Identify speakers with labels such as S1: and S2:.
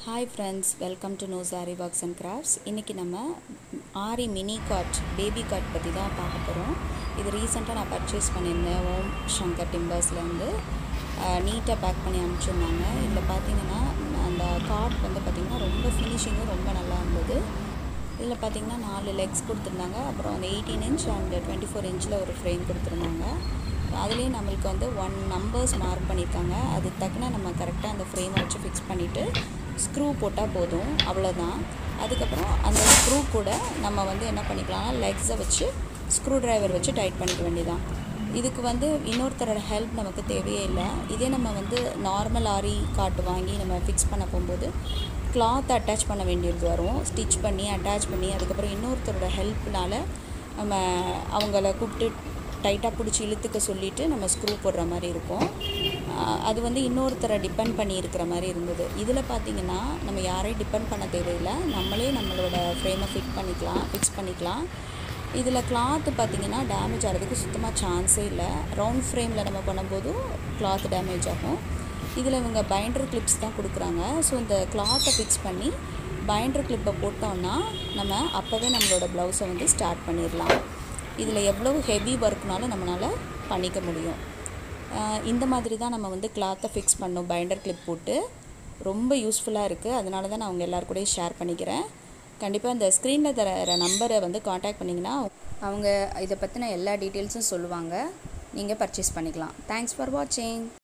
S1: hi friends welcome to நோஸ் Aari works and crafts இன்றைக்கி நம்ம Aari mini cot baby cot பற்றி தான் பார்க்க போகிறோம் இது ரீசெண்டாக நான் பர்ச்சேஸ் பண்ணியிருந்தேன் ஓம் சங்கர் டிம்பர்ஸ்லேருந்து நீட்டாக பேக் பண்ணி அனுப்பிச்சிருந்தாங்க இதில் பார்த்தீங்கன்னா அந்த காட் வந்து பார்த்திங்கன்னா ரொம்ப ஃபினிஷிங்கும் ரொம்ப நல்லா இருந்தது இதில் பார்த்தீங்கன்னா நாலு லெக்ஸ் கொடுத்துருந்தாங்க அப்புறம் அந்த eighteen inch and twenty four இன்ச்சில் ஒரு ஃப்ரேம் கொடுத்துருந்தாங்க அதுலேயும் நம்மளுக்கு வந்து ஒன் நம்பர்ஸ் மார்க் பண்ணியிருக்காங்க அதுக்கு தக்கன நம்ம கரெக்டாக அந்த ஃப்ரேமை வச்சு ஃபிக்ஸ் பண்ணிவிட்டு ஸ்க்ரூ போட்டால் போதும் அவ்வளோதான் அதுக்கப்புறம் அந்த ஸ்க்ரூ கூட நம்ம வந்து என்ன பண்ணிக்கலாம்னா லெக்ஸை வச்சு ஸ்க்ரூ ட்ரைவர் வச்சு டைட் பண்ணிக்க வேண்டியதான் இதுக்கு வந்து இன்னொருத்தரோட ஹெல்ப் நமக்கு தேவையே இல்லை இதே நம்ம வந்து நார்மல் ஆரி காட்டு வாங்கி நம்ம ஃபிக்ஸ் பண்ண போகும்போது கிளாத் அட்டாச் பண்ண வேண்டியது வரும் ஸ்டிச் பண்ணி அட்டாச் பண்ணி அதுக்கப்புறம் இன்னொருத்தரோட ஹெல்ப்னால் நம்ம அவங்கள கூப்பிட்டு டைட்டாக பிடிச்சி இழுத்துக்க சொல்லிவிட்டு நம்ம ஸ்க்ரூ போடுற மாதிரி இருக்கும் அது வந்து இன்னொருத்தரை டிபெண்ட் பண்ணி இருக்கிற மாதிரி இருந்தது இதில் பார்த்திங்கன்னா நம்ம யாரையும் டிபெண்ட் பண்ண தேவையில்லை நம்மளே நம்மளோட ஃப்ரேமை ஃபிட் பண்ணிக்கலாம் ஃபிக்ஸ் பண்ணிக்கலாம் இதில் கிளாத்து பார்த்திங்கன்னா டேமேஜ் ஆகிறதுக்கு சுத்தமாக சான்ஸே இல்லை ரவுண்ட் ஃப்ரேமில் நம்ம பண்ணும்போதும் கிளாத் டேமேஜ் ஆகும் இதில் இவங்க பைண்டர் கிளிப்ஸ் தான் கொடுக்குறாங்க ஸோ இந்த கிளாத்தை ஃபிக்ஸ் பண்ணி பைண்டர் கிளிப்பை போட்டோன்னா நம்ம அப்போவே நம்மளோட ப்ளவுஸை வந்து ஸ்டார்ட் பண்ணிடலாம் இதில் எவ்வளோ ஹெவி ஒர்க்னாலும் நம்மளால் பண்ணிக்க முடியும் இந்த மாதிரி தான் நம்ம வந்து கிளாத்தை ஃபிக்ஸ் பண்ணோம் பைண்டர் கிளிப் போட்டு ரொம்ப யூஸ்ஃபுல்லாக இருக்குது அதனால தான் நான் அவங்க எல்லாரு கூடயும் ஷேர் பண்ணிக்கிறேன் கண்டிப்பாக இந்த ஸ்க்ரீனில் தர நம்பரை வந்து காண்டாக்ட் பண்ணிங்கன்னா அவங்க இதை பற்றின எல்லா டீட்டெயில்ஸும் சொல்லுவாங்க நீங்கள் பர்ச்சேஸ் பண்ணிக்கலாம் தேங்க்ஸ் ஃபார் வாட்சிங்